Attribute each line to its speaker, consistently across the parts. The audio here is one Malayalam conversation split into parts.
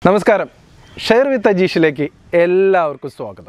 Speaker 1: നമസ്കാരം ഷെയർ വിത്ത് അജീഷിലേക്ക് എല്ലാവർക്കും സ്വാഗതം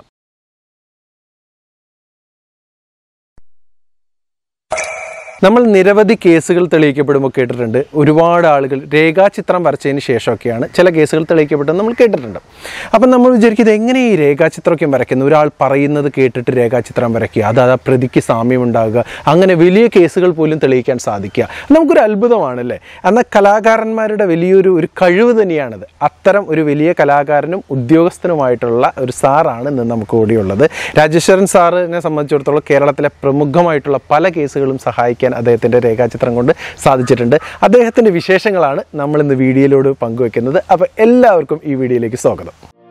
Speaker 1: നമ്മൾ നിരവധി കേസുകൾ തെളിയിക്കപ്പെടുമ്പോൾ കേട്ടിട്ടുണ്ട് ഒരുപാട് ആളുകൾ രേഖാചിത്രം വരച്ചതിന് ശേഷമൊക്കെയാണ് ചില കേസുകൾ തെളിയിക്കപ്പെട്ടത് നമ്മൾ കേട്ടിട്ടുണ്ട് അപ്പം നമ്മൾ വിചാരിക്കും ഇത് എങ്ങനെ ഈ രേഖാചിത്രമൊക്കെ വരയ്ക്കുന്നത് ഒരാൾ പറയുന്നത് കേട്ടിട്ട് രേഖാചിത്രം വരയ്ക്കുക അത് ആ പ്രതിക്ക് സാമ്യം ഉണ്ടാകുക അങ്ങനെ വലിയ കേസുകൾ പോലും തെളിയിക്കാൻ സാധിക്കുക നമുക്കൊരു അത്ഭുതമാണല്ലേ എന്നാൽ കലാകാരന്മാരുടെ വലിയൊരു ഒരു കഴിവ് തന്നെയാണിത് അത്തരം ഒരു വലിയ കലാകാരനും ഉദ്യോഗസ്ഥനുമായിട്ടുള്ള ഒരു സാറാണ് ഇന്ന് നമുക്ക് കൂടിയുള്ളത് രാജേശ്വരൻ സാറിനെ സംബന്ധിച്ചിടത്തോളം കേരളത്തിലെ പ്രമുഖമായിട്ടുള്ള പല കേസുകളും സഹായിക്കാൻ അദ്ദേഹത്തിൻ്റെ രേഖാചിത്രം കൊണ്ട് സാധിച്ചിട്ടുണ്ട് അദ്ദേഹത്തിൻ്റെ വിശേഷങ്ങളാണ് നമ്മൾ ഇന്ന് വീഡിയോയിലൂടെ പങ്കുവെക്കുന്നത് അപ്പോൾ എല്ലാവർക്കും ഈ വീഡിയോയിലേക്ക് സ്വാഗതം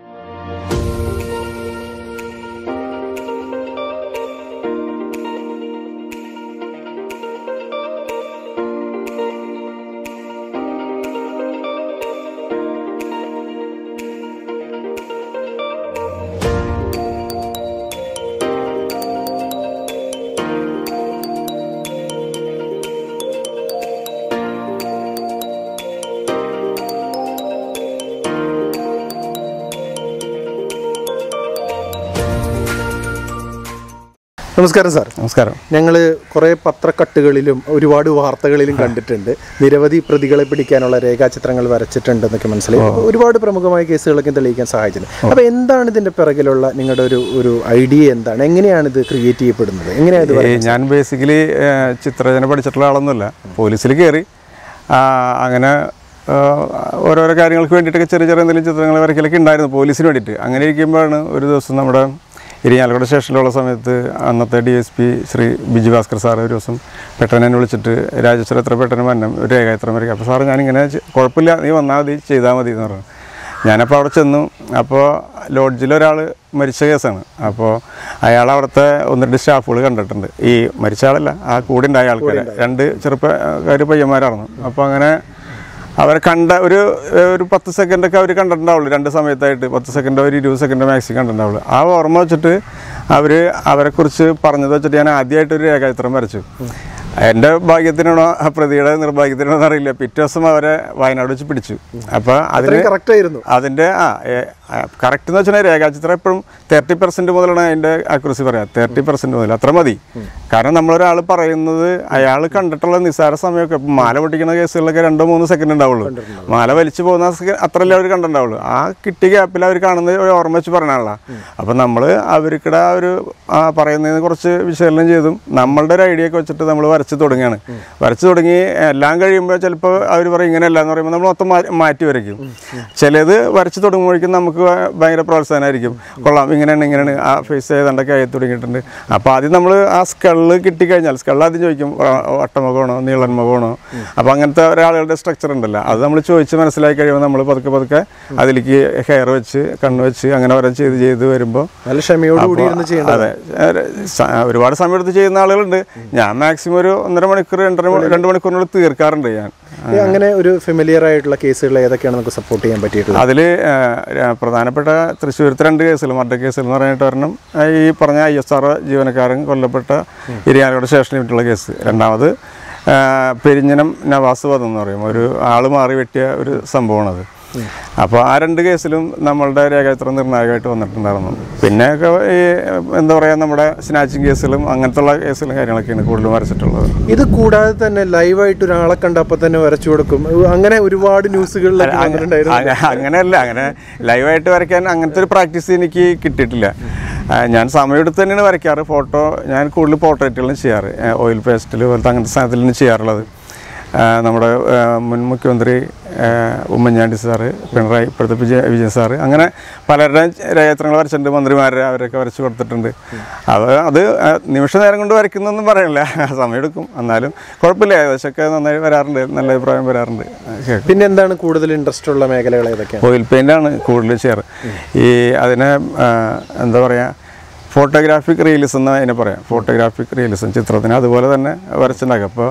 Speaker 1: നമസ്കാരം സാർ
Speaker 2: നമസ്കാരം
Speaker 1: ഞങ്ങൾ കുറേ പത്രക്കട്ടുകളിലും ഒരുപാട് വാർത്തകളിലും കണ്ടിട്ടുണ്ട് നിരവധി പ്രതികളെ പിടിക്കാനുള്ള രേഖാചിത്രങ്ങൾ വരച്ചിട്ടുണ്ടെന്നൊക്കെ മനസ്സിലായി അപ്പോൾ ഒരുപാട് പ്രമുഖമായ കേസുകളൊക്കെ തെളിയിക്കാൻ സഹായിച്ചിട്ടുണ്ട് അപ്പോൾ എന്താണ് ഇതിന്റെ പിറകിലുള്ള നിങ്ങളുടെ ഒരു ഒരു ഐഡിയ എന്താണ് എങ്ങനെയാണ് ഇത് ക്രിയേറ്റ് ചെയ്യപ്പെടുന്നത് എങ്ങനെയാണ് ഇത്
Speaker 2: ഈ ഞാൻ ബേസിക്കലി ചിത്രരചന പഠിച്ചിട്ടുള്ള ആളൊന്നുമല്ല പോലീസിൽ കയറി ആ, അങ്ങനെ ആ, ഓരോരോ കാര്യങ്ങൾക്ക് വേണ്ടിയിട്ടൊക്കെ ചെറിയ ചെറിയ എന്തെങ്കിലും ചിത്രങ്ങൾ വരയ്ക്കലൊക്കെ ഉണ്ടായിരുന്നു പോലീസിന് വേണ്ടിയിട്ട് അങ്ങനെ ഇരിക്കുമ്പോഴാണ് ഒരു ദിവസം നമ്മുടെ ഇരിഞ്ഞാലക്കുട സ്റ്റേഷനിലുള്ള സമയത്ത് അന്നത്തെ D S P Shri Biju Bhaskar sir ഒരു ദിവസം പെട്ടെന്ന് എന്നെ വിളിച്ചിട്ട് രാജേശ്വരം എത്ര പെട്ടെന്ന് മന്നം ഒരു രേഖ എത്ര വരയ്ക്കുക അപ്പോൾ സാർ ഞാനിങ്ങനെ ചെ- കുഴപ്പമില്ല നീ വന്നാൽ മതി ചെയ്താൽ മതി എന്ന് പറഞ്ഞു ഞാനപ്പോൾ അവിടെ ചെന്നു അപ്പോൾ ലോഡ്ജിൽ ഒരാൾ മരിച്ച കേസാണ് അപ്പോൾ അയാൾ അവിടുത്തെ ഒന്ന് രണ്ട് സ്റ്റാഫുകൾ കണ്ടിട്ടുണ്ട് ഈ മരിച്ച ആളല്ല ആ കൂടെ ഉണ്ടായ ആൾക്കാരെ രണ്ട് ചെറുപ്പക്കാർ പയ്യന്മാരായിരുന്നു അപ്പോൾ അങ്ങനെ അവരെ കണ്ട ഒരു ഒരു പത്ത് സെക്കൻഡൊക്കെ അവർ കണ്ടിട്ടുണ്ടാവുള്ളൂ രണ്ട് സമയത്തായിട്ട് പത്ത് സെക്കൻഡോ ഒരു ഇരുപത് സെക്കൻഡോ മാക്സിമം കണ്ടിട്ടുണ്ടാവുള്ളൂ ആ ഓർമ്മ വെച്ചിട്ട് അവർ അവരെക്കുറിച്ച് പറഞ്ഞത് വെച്ചിട്ട് ഞാൻ ആദ്യമായിട്ട് ഒരു രേഖാചിത്രം വരച്ചു എൻ്റെ ഭാഗ്യത്തിനാണോ ആ പ്രതിയുടെ നിർഭാഗ്യത്തിനാണോ എന്നറിയില്ല പിറ്റേ ദിവസം അവരെ വയനാട് വെച്ച് പിടിച്ചു അപ്പോൾ അതിന്
Speaker 1: കറക്റ്റ് ആയിരുന്നു
Speaker 2: അതിൻ്റെ ആ കറക്റ്റ് എന്ന് വെച്ചാൽ രേഖാചിത്രം എപ്പോഴും തേർട്ടി പെർസെൻറ്റ് മുതലാണ് അതിൻ്റെ ആക്യുറസി പറയാം തേർട്ടി പെർസെൻറ്റ് മുതൽ അത്ര മതി കാരണം നമ്മളൊരാൾ പറയുന്നത് അയാൾ കണ്ടിട്ടുള്ള നിസ്സാര സമയമൊക്കെ ഇപ്പം മാല പൊട്ടിക്കുന്ന കേസുകളിലൊക്കെ രണ്ടോ മൂന്നോ സെക്കൻഡ് ഉണ്ടാവുള്ളൂ മാല വലിച്ചു പോകുന്ന സെ- അത്രയല്ലേ അവർ കണ്ടിട്ടുണ്ടാവുള്ളൂ ആ കിട്ടിയ ഗ്യാപ്പിൽ അവർ കാണുന്നത് ഒരു ഓർമ്മ വെച്ച് പറഞ്ഞാണല്ലോ അപ്പം നമ്മൾ അവർക്കിടെ ആ ഒരു ആ പറയുന്നതിന് കുറച്ച് വിശകലനം ചെയ്തും നമ്മളുടെ ഒരു ഐഡിയ ഒക്കെ വെച്ചിട്ട് നമ്മൾ വരച്ച് തുടങ്ങുകയാണ് വരച്ച് തുടങ്ങി എല്ലാം കഴിയുമ്പോൾ ചിലപ്പോൾ അവർ പറയും ഇങ്ങനെയല്ല എന്ന് പറയുമ്പോൾ നമ്മൾ മൊത്തം മാ- മാറ്റി വരയ്ക്കും ചിലത് വരച്ച് തുടങ്ങുമ്പോഴേക്കും നമുക്ക് ഭ- ഭയങ്കര പ്രോത്സാഹനമായിരിക്കും കൊള്ളാം ഇങ്ങനെയാണ് ഇങ്ങനെയാണ് ആ ഫേസ് ഏതാണ്ടൊക്കെ ആയി തുടങ്ങിയിട്ടുണ്ട് അപ്പോൾ ആദ്യം നമ്മൾ ആ സ്കള് കിട്ടിക്കഴിഞ്ഞാൽ സ്കൾ ആദ്യം ചോദിക്കും ആ, വട്ടമുഖമാണോ നീളൻ മുഖമാണോ അപ്പോൾ അങ്ങനത്തെ ഒരാളുടെ സ്ട്രക്ചർ ഉണ്ടല്ലോ അത് നമ്മൾ ചോദിച്ച് മനസ്സിലാക്കി കഴിയുമ്പോൾ നമ്മൾ പതുക്കെ പതുക്കെ അതിലേക്ക് ഹെയർ വെച്ച് കണ്ണ് വെച്ച് അങ്ങനെ ഓരോ ചെയ്ത് ചെയ്ത് വരുമ്പോൾ
Speaker 1: നല്ല ക്ഷമയോടുകൂടി ഇരുന്ന് ചെയ്യേണ്ടത്
Speaker 2: അതെ ഏഹ് സ- ഒരുപാട് സമയം എടുത്ത് ചെയ്യുന്ന ആളുകളുണ്ട് ഞാൻ മാക്സിമം ഒരു ഒന്നര മണിക്കൂർ രണ്ടര മണി- രണ്ട് മണിക്കൂറിനുള്ളിൽ തീർക്കാറുണ്ട് ഞാൻ
Speaker 1: ഈ അങ്ങനെ ഒരു ഫെമിലിയർ ആയിട്ടുള്ള കേസുകൾ ഏതൊക്കെയാണ് നമുക്ക് സപ്പോർട്ട് ചെയ്യാൻ പറ്റിയിട്ടുള്ളത്
Speaker 2: അതിൽ പ്രധാനപ്പെട്ട തൃശ്ശൂരത്തെ രണ്ട് കേസുകൾ മർഡർ കേസുകൾ എന്ന് പറഞ്ഞിട്ട് ഒരെണ്ണം ആ, ഈ പറഞ്ഞ ഐ എസ് ആർ ജീവനക്കാരൻ കൊല്ലപ്പെട്ട ഇരിയാലക്കുട സ്റ്റേഷനിൽ വിട്ടുള്ള കേസ് രണ്ടാമത് ആ, പെരിഞ്ഞനം നവാസ് വധം എന്ന് പറയും ഒരു ആൾ മാറി വെട്ടിയ ഒരു സംഭവമാണത് അപ്പോൾ ആ രണ്ട് കേസിലും നമ്മളുടെ രേഖാചിത്രം നിർണായകമായിട്ട് വന്നിട്ടുണ്ടായിരുന്നു പിന്നെ ഒക്കെ ഈ എന്താ പറയുക നമ്മുടെ സ്നാച്ചിങ് കേസുകളും അങ്ങനത്തെ കേസുകളും കാര്യങ്ങളൊക്കെയാണ് കൂടുതലും വരച്ചിട്ടുള്ളത്
Speaker 1: ഇത് കൂടാതെ തന്നെ ലൈവായിട്ട് ഒരാളെ കണ്ടപ്പോൾ തന്നെ വരച്ചു കൊടുക്കും അങ്ങനെ ഒരുപാട് ന്യൂസുകളിലൊക്കെ വന്നിട്ടുണ്ടായിരുന്നു
Speaker 2: അങ്ങ- അങ്ങനെയല്ല അങ്ങനെ ലൈവായിട്ട് വരയ്ക്കാൻ അങ്ങനത്തെ ഒരു പ്രാക്ടീസ് എനിക്ക് കിട്ടിയിട്ടില്ല ആ, ഞാൻ സമയമെടുത്ത് തന്നെയാണ് വരയ്ക്കാറ് ഫോട്ടോ ഞാൻ കൂടുതൽ പോർട്രേറ്റുകളും ചെയ്യാറ് ഓയിൽ പേസ്റ്റിൽ പോലത്തെ അങ്ങനത്തെ സാധനത്തിലാണ് ചെയ്യാറുള്ളത് ആ, നമ്മുടെ ആ, മുൻ മുഖ്യമന്ത്രി ആ, ഉമ്മൻചാണ്ടി സാറ് പിണറായി ഇപ്പോഴത്തെ വിജയ വിജയൻ സാറ് അങ്ങനെ പലരുടെയും രേഖാചിത്രങ്ങൾ വരച്ചിട്ടുണ്ട് മന്ത്രിമാരെ അവരൊക്കെ വരച്ച് കൊടുത്തിട്ടുണ്ട് അത് അത് ആ, നിമിഷ നേരം കൊണ്ട് വരയ്ക്കുന്നൊന്നും പറയണില്ല സമയമെടുക്കും എന്നാലും കുഴപ്പമില്ല ഏകദേശമൊക്കെ നന്നായി വരാറുണ്ട് നല്ല അഭിപ്രായം വരാറുണ്ട് കേൾക്കും
Speaker 1: പിന്നെ എന്താണ് കൂടുതൽ ഇൻട്രസ്റ്റ് ഉള്ള മേഖലകൾ ഏതൊക്കെയാണ്
Speaker 2: ഓയിൽ പെയിൻ്റാണ് കൂടുതൽ ചെയ്യാറ് ഈ അതിനെ ആ, എന്താ പറയുക ഫോട്ടോഗ്രാഫിക് റിയലിസം എന്ന് അതിനെ പറയാം ഫോട്ടോഗ്രാഫിക് റിയലിസം ചിത്രത്തിന് അതുപോലെ തന്നെ വരച്ചുണ്ടാക്കുക അപ്പോൾ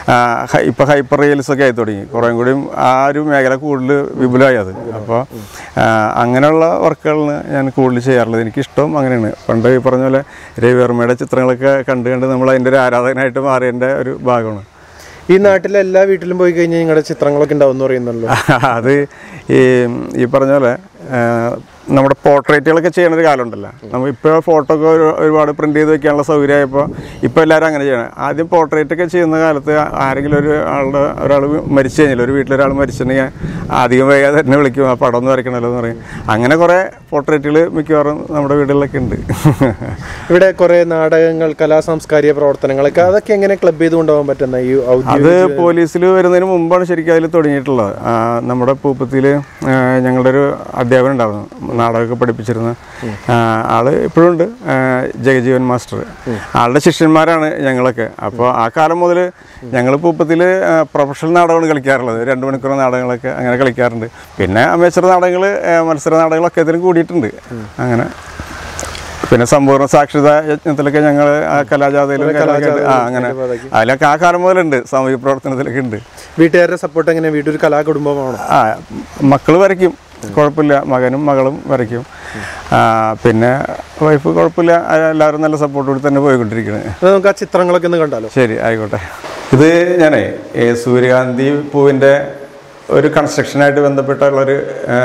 Speaker 2: ഇപ്പോൾ ഹൈപ്പർ റിയലിസം ഒക്കെ ആയി തുടങ്ങി കുറേ കൂടിയും ആ ഒരു മേഖല കൂടുതൽ വിപുലമായി അത് അപ്പോൾ അങ്ങനെയുള്ള വർക്കുകളാണ് ഞാൻ കൂടുതൽ ചെയ്യാറുള്ളത് എനിക്കിഷ്ടം അങ്ങനെയാണ് പണ്ട് ഈ പറഞ്ഞ പോലെ രവിവർമ്മയുടെ ചിത്രങ്ങളൊക്കെ കണ്ട് കണ്ട് നമ്മൾ അതിൻ്റെ ഒരു ആരാധകനായിട്ട് മാറിയതിൻ്റെ ഒരു ഭാഗമാണ്
Speaker 1: ഈ നാട്ടിലെ എല്ലാ വീട്ടിലും പോയി കഴിഞ്ഞാൽ നിങ്ങളുടെ ചിത്രങ്ങളൊക്കെ ഉണ്ടാവും എന്ന് പറയുന്നല്ലോ
Speaker 2: അത് ഈ ഈ പറഞ്ഞ പോലെ ആ, നമ്മുടെ പോർട്രേറ്റുകളൊക്കെ ചെയ്യണ ഒരു കാലമുണ്ടല്ലോ നമ്മൾ ഇപ്പോൾ ഫോട്ടോ ഒക്കെ ഒരു- ഒരുപാട് പ്രിന്റ് ചെയ്ത് വെക്കാനുള്ള സൗകര്യമായപ്പോൾ ഇപ്പോൾ എല്ലാവരും അങ്ങനെ ചെയ്യണം ആദ്യം പോർട്രേറ്റ് ഒക്കെ ചെയ്യുന്ന കാലത്ത് ആരെങ്കിലും ഒരു ആളുടെ ഒരാൾ മരിച്ചു കഴിഞ്ഞാൽ ഒരു വീട്ടിലൊരാൾ മരിച്ചിട്ടുണ്ടെങ്കിൽ അധികം വൈകാതെ തന്നെ വിളിക്കും ആ പടം ഒന്ന് വരയ്ക്കണമല്ലോ എന്ന് പറയും അങ്ങനെ കുറേ പോർട്രേറ്റുകൾ മിക്കവാറും നമ്മുടെ വീടുകളിലൊക്കെ ഉണ്ട്
Speaker 1: ഇവിടെ കുറെ നാടകങ്ങൾ കലാ സാംസ്കാരിക പ്രവർത്തനങ്ങളൊക്കെ അതൊക്കെ എങ്ങനെ ക്ലബ് ചെയ്ത് കൊണ്ടുപോകാൻ പറ്റുന്ന ഈ
Speaker 2: അത്
Speaker 1: ഔദ്യോഗിക
Speaker 2: പോലീസിൽ വരുന്നതിന് മുമ്പാണ് ശരിക്കും അതിൽ തുടങ്ങിയിട്ടുള്ളത് ആ, നമ്മുടെ പൂപ്പത്തിൽ ഞങ്ങളുടെ ഒരു അധ്യാപകൻ ഉണ്ടായിരുന്നു നാടകമൊക്കെ പഠിപ്പിച്ചിരുന്ന ആ, ആള് ഇപ്പോഴും ഉണ്ട് ആ, ജഗജീവൻ മാസ്റ്റർ ആളുടെ ശിഷ്യന്മാരാണ് ഞങ്ങളൊക്കെ അപ്പോൾ ആ കാലം മുതൽ ഞങ്ങൾ പൂപ്പത്തിൽ പ്രൊഫഷണൽ നാടകമാണ് കളിക്കാറുള്ളത് രണ്ട് മണിക്കൂർ നാടകങ്ങളൊക്കെ അങ്ങനെ കളിക്കാറുണ്ട് പിന്നെ അമേച്ചർ നാടകങ്ങൾ മത്സര നാടകങ്ങളൊക്കെ ഇതിന് കൂടിയിട്ടുണ്ട് അങ്ങനെ പിന്നെ സമ്പൂർണ്ണ സാക്ഷരതാ യജ്ഞത്തിലൊക്കെ ഞങ്ങൾ കലാജാഥയിലും കാര്യങ്ങളൊക്കെ ആയിട്ട് ആ അങ്ങനെ അതിലൊക്കെ ആ കാലം മുതലുണ്ട് സാമൂഹിക പ്രവർത്തനത്തിലൊക്കെ ഉണ്ട്
Speaker 1: വീട്ടുകാരുടെ സപ്പോർട്ട് എങ്ങനെ വീട്ടൊരു കലാ കുടുംബമാണോ
Speaker 2: ആ മക്കൾ വരയ്ക്കും കുഴപ്പമില്ല മകനും മകളും വരയ്ക്കും ആ, പിന്നെ വൈഫ് കുഴപ്പമില്ല ആ, എല്ലാവരും നല്ല സപ്പോർട്ട് കൂടി തന്നെ പോയിക്കൊണ്ടിരിക്കുന്നത്
Speaker 1: അത് നമുക്ക് ആ ചിത്രങ്ങളൊക്കെ ഒന്ന് കണ്ടാലോ
Speaker 2: ശരി ആയിക്കോട്ടെ ഇത് ഞാനേ ഈ സൂര്യകാന്തി പൂവിൻ്റെ ഒരു കൺസ്ട്രക്ഷനായിട്ട് ബന്ധപ്പെട്ടുള്ളൊരു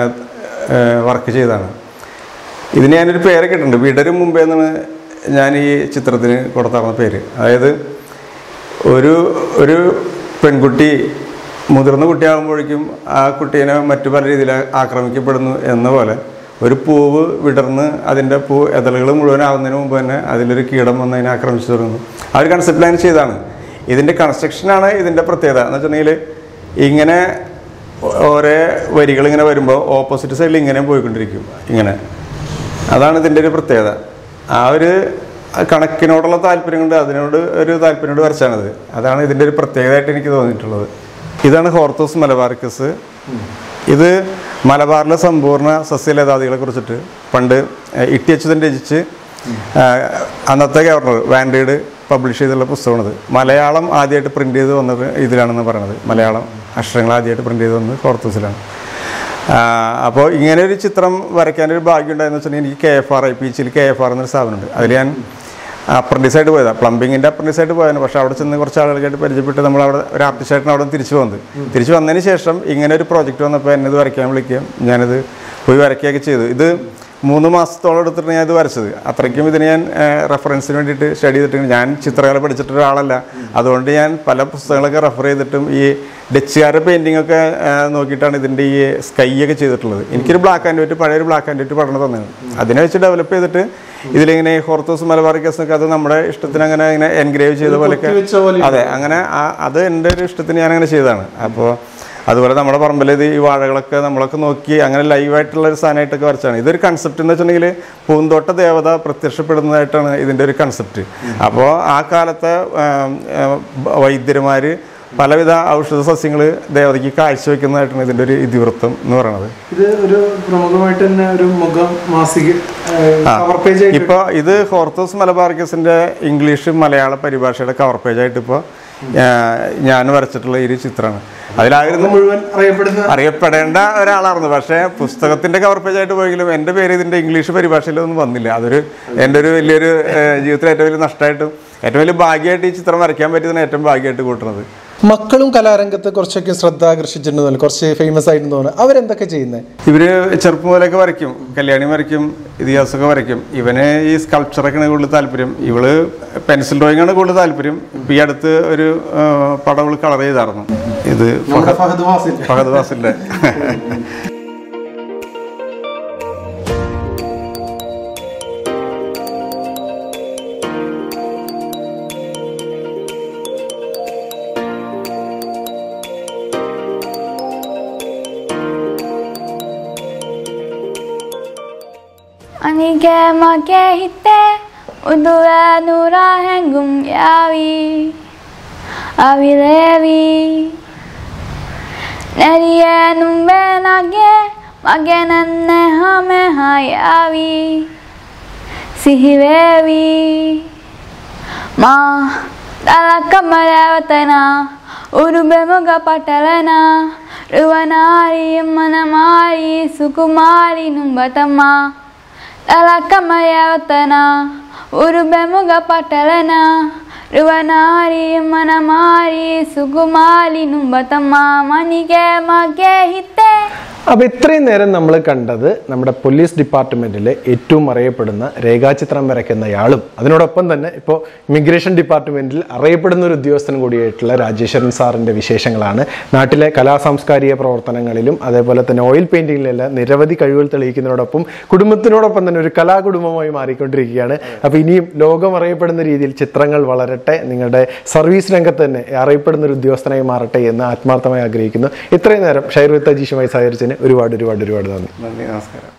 Speaker 2: വർക്ക് ചെയ്തതാണ് ഇതിന് ഞാനൊരു പേരൊക്കെ ഇട്ടിട്ടുണ്ട് വിടരും മുമ്പേ എന്നാണ് ഞാൻ ഈ ചിത്രത്തിന് കൊടുത്തറന്ന പേര് അതായത് ഒരു ഒരു പെൺകുട്ടി മുതിർന്ന കുട്ടിയാകുമ്പോഴേക്കും ആ കുട്ടീനെ മറ്റു പല രീതിയിൽ ആക്രമിക്കപ്പെടുന്നു എന്ന പോലെ ഒരു പൂവ് വിടർന്ന് അതിൻ്റെ പൂ എതളുകൾ മുഴുവനാവുന്നതിന് മുമ്പ് തന്നെ അതിലൊരു കീടം വന്ന് അതിനെ ആക്രമിച്ചു തുടങ്ങുന്നു ആ ഒരു കൺസെപ്റ്റ് ലൈൻ ചെയ്താണ് ഇതിൻ്റെ കൺസ്ട്രക്ഷനാണ് ഇതിൻ്റെ പ്രത്യേകത എന്ന് വെച്ചിട്ടുണ്ടെങ്കിൽ ഇങ്ങനെ ഓരോ വരികൾ ഇങ്ങനെ വരുമ്പോൾ ഓപ്പോസിറ്റ് സൈഡിൽ ഇങ്ങനെ പോയിക്കൊണ്ടിരിക്കും ഇങ്ങനെ അതാണ് ഇതിൻ്റെ ഒരു പ്രത്യേകത ആ ഒരു കണക്കിനോടുള്ള താല്പര്യം കൊണ്ട് അതിനോട് ഒരു താല്പര്യത്തോട് വരച്ചാണത് അതാണ് ഇതിൻ്റെ ഒരു പ്രത്യേകതയായിട്ട് എനിക്ക് തോന്നിയിട്ടുള്ളത് ഇതാണ് ഹോർത്തോസ് മലബാറിക്കസ് ഇത് മലബാറിലെ സമ്പൂർണ്ണ സസ്യലതാദികളെ കുറിച്ചിട്ട് പണ്ട് ഇട്ടി അച്യുതൻ രചിച്ച് ആ, അന്നത്തെ ഗവർണർ വാൻഡേഡ് പബ്ലിഷ് ചെയ്തുള്ള പുസ്തകമാണിത് മലയാളം ആദ്യമായിട്ട് പ്രിൻ്റ് ചെയ്ത് വന്നത് ഇതിലാണെന്ന് പറയണത് മലയാളം അക്ഷരങ്ങൾ ആദ്യമായിട്ട് പ്രിൻ്റ് ചെയ്ത് വന്നത് ഹോർത്തോസിലാണ് അപ്പോൾ ഇങ്ങനെ ഒരു ചിത്രം വരയ്ക്കാനൊരു ഭാഗ്യം ഉണ്ടായെന്ന് വെച്ചിട്ടുണ്ടെങ്കിൽ എനിക്ക് K F R I P എച്ചിൽ കെ എഫ് ആർ എന്നൊരു സ്ഥാപനമുണ്ട് അതിൽ ഞാൻ അപ്രൻറ്റീസായിട്ട് പോയതാണ് പ്ലംബിങ്ങിൻ്റെ അപ്രൻറ്റീസായിട്ട് പോയതാണ് പക്ഷേ അവിടെ ചെന്ന് കുറച്ച് ആളുകളായിട്ട് പരിചയപ്പെട്ട് നമ്മൾ അവിടെ ഒരു ആർട്ടിസ്റ്റായിട്ടാണ് അവിടെ തിരിച്ചു വന്നത് തിരിച്ചു വന്നതിന് ശേഷം ഇങ്ങനെ ഒരു പ്രോജക്റ്റ് വന്നപ്പോൾ എന്നെ ഇത് വരയ്ക്കാൻ വിളിക്കുകയും ഞാനിത് പോയി വരയ്ക്കുകയൊക്കെ ചെയ്തു ഇത് മൂന്ന് മാസത്തോളം എടുത്തിട്ട് ഞാൻ ഇത് വരച്ചത് അത്രയ്ക്കും ഇതിന് ഞാൻ റെഫറൻസിന് വേണ്ടിയിട്ട് സ്റ്റഡി ചെയ്തിട്ടുണ്ട് ഞാൻ ചിത്രകല പഠിച്ചിട്ട് ഒരാളല്ല അതുകൊണ്ട് ഞാൻ പല പുസ്തകങ്ങളൊക്കെ റെഫർ ചെയ്തിട്ടും ഈ ഡച്ചുകാരുടെ പെയിൻറ്റിംഗ് ഒക്കെ ആ, നോക്കിയിട്ടാണ് ഇതിൻ്റെ ഈ സ്കൈ ഒക്കെ ചെയ്തിട്ടുള്ളത് എനിക്കൊരു ബ്ലാക്ക് ആൻഡ് വൈറ്റ് പഴയൊരു ബ്ലാക്ക് ആൻഡ് വൈറ്റ് പഠനം തന്നത് അതിനെ വെച്ച് ഡെവലപ്പ് ചെയ്തിട്ട് ഇതിലിങ്ങനെ ഹോർത്തോസ് മലബാറിക്കസ് ഒക്കെ അത് നമ്മുടെ ഇഷ്ടത്തിന് അങ്ങനെ ഇങ്ങനെ എൻഗ്രേവ് ചെയ്ത പോലെയൊക്കെ
Speaker 1: വെച്ച പോലെ
Speaker 2: അതെ അങ്ങനെ ആ- അത് എൻ്റെ ഒരു ഇഷ്ടത്തിന് ഞാൻ അങ്ങനെ ചെയ്തതാണ് അപ്പോൾ അതുപോലെ നമ്മുടെ പറമ്പിൽ ഇത് ഈ വാഴകളൊക്കെ നമ്മളൊക്കെ നോക്കി അങ്ങനെ ലൈവായിട്ടുള്ള ഒരു സാധനമായിട്ടൊക്കെ വരച്ചാണ് ഇതൊരു കൺസെപ്റ്റ് എന്ന് വെച്ചിട്ടുണ്ടെങ്കിൽ പൂന്തോട്ട ദേവത പ്രത്യക്ഷപ്പെടുന്നതായിട്ടാണ് ഇതിൻ്റെ ഒരു കൺസെപ്റ്റ് അപ്പോൾ ആ കാലത്തെ വൈദ്യന്മാർ പലവിധ ഔഷധ സസ്യങ്ങൾ ദേവതയ്ക്ക് കാഴ്ചവെക്കുന്നതായിട്ടാണ് ഇതിൻ്റെ ഒരു ഇതിവൃത്തം എന്ന് പറയുന്നത്
Speaker 1: ഇത് ഒരു പ്രമുഖമായിട്ട് തന്നെ ഒരു മുഖം മാസിക കവർ പേജ്
Speaker 2: ഇപ്പോൾ ഇത് ഹോർത്തോസ് മലബാർക്കസിൻ്റെ ഇംഗ്ലീഷ് മലയാള പരിഭാഷയുടെ കവർ പേജായിട്ട് ഇപ്പോൾ ഞാൻ വരച്ചിട്ടുള്ള ഈ ഒരു ചിത്രമാണ് അതിലായിരുന്നു
Speaker 1: മുഴുവൻ അറിയപ്പെടുന്ന
Speaker 2: അറിയപ്പെടേണ്ട ഒരാളായിരുന്നു പക്ഷേ പുസ്തകത്തിന്റെ കവർ പേജ് ആയിട്ട് പോയെങ്കിലും എൻ്റെ പേര് ഇതിന്റെ ഇംഗ്ലീഷ് പരിഭാഷയിലൊന്നും വന്നില്ല അതൊരു എൻ്റെ ഒരു വലിയൊരു ഏഹ്, ജീവിതത്തിൽ ഏറ്റവും വലിയ നഷ്ടമായിട്ടും ഏറ്റവും വലിയ ഭാഗ്യമായിട്ട് ഈ ചിത്രം വരയ്ക്കാൻ പറ്റിയതിന് ഏറ്റവും ഭാഗ്യമായിട്ട് കൂട്ടുന്നത്
Speaker 1: മക്കളും കലാരംഗത്ത് കുറച്ചൊക്കെ ശ്രദ്ധ ആകർഷിച്ചിട്ടുണ്ടെന്ന് കുറച്ച് ഫേമസ് ആയിട്ട് തോന്നുന്നു അവരെന്തൊക്കെ ചെയ്യുന്നത്
Speaker 2: ഇവര് ചെറുപ്പം മുതലൊക്കെ വരയ്ക്കും കല്യാണി വരയ്ക്കും ഇതിഹാസമൊക്കെ വരയ്ക്കും ഇവന് ഈ സ്കൾപ്ചറൊക്കെയാണ് കൂടുതൽ താല്പര്യം ഇവള് പെൻസിൽ ഡ്രോയിങ് ആണ് കൂടുതൽ താല്പര്യം ഇപ്പം ഈ അടുത്ത് ഒരു ആ, പടം ഇവള് കളർ ചെയ്തായിരുന്നു ഇത് Fahad
Speaker 1: Fahad വാസിൽ
Speaker 2: Fahad വാസിന്റെ
Speaker 3: Anike make hite udue nura hengum yavi avi levi Neriye numbe nage mage nanne hame hayavi sihivevi Ma dalakamaravattana ഉരുബമുഖ പട്ടലന രുവനാരി മനമാരി Sukumari നുംബതമ്മ ദലക്കമയവത്തന ഉരുബമുഖ പട്ടലന රුවනාරි මනමාරි සුකුමාලි නුඹතම මනිගේ මගේ හිතේ
Speaker 1: അപ്പോൾ ഇത്രയും നേരം നമ്മൾ കണ്ടത് നമ്മുടെ പോലീസ് ഡിപ്പാർട്ട്മെന്റിലെ ഏറ്റവും അറിയപ്പെടുന്ന രേഖാചിത്രം വരയ്ക്കുന്നയാളും അതിനോടൊപ്പം തന്നെ ഇപ്പോൾ ഇമിഗ്രേഷൻ ഡിപ്പാർട്ട്മെന്റിൽ അറിയപ്പെടുന്ന ഒരു ഉദ്യോഗസ്ഥൻ കൂടിയായിട്ടുള്ള രാജേശ്വരൻ സാറിന്റെ വിശേഷങ്ങളാണ് നാട്ടിലെ കലാ സാംസ്കാരിക പ്രവർത്തനങ്ങളിലും അതേപോലെ തന്നെ ഓയിൽ പെയിന്റിങ്ങിലെല്ലാം നിരവധി കഴിവുകൾ തെളിയിക്കുന്നതിനോടൊപ്പം കുടുംബത്തിനോടൊപ്പം തന്നെ ഒരു കലാകുടുംബമായി മാറിക്കൊണ്ടിരിക്കുകയാണ് അപ്പോൾ ഇനിയും ലോകം അറിയപ്പെടുന്ന രീതിയിൽ ചിത്രങ്ങൾ വളരട്ടെ നിങ്ങളുടെ സർവീസ് രംഗത്ത് തന്നെ അറിയപ്പെടുന്ന ഒരു ഉദ്യോഗസ്ഥനായി മാറട്ടെ എന്ന് ആത്മാർത്ഥമായി ആഗ്രഹിക്കുന്നു ഇത്രയും നേരം ഷൈർ വിത്ത് അജീഷുമായി സഹകരിച്ചതിന് ഒരുപാട് ഒരുപാട് ഒരുപാട് നന്ദി
Speaker 2: നന്ദി നമസ്കാരം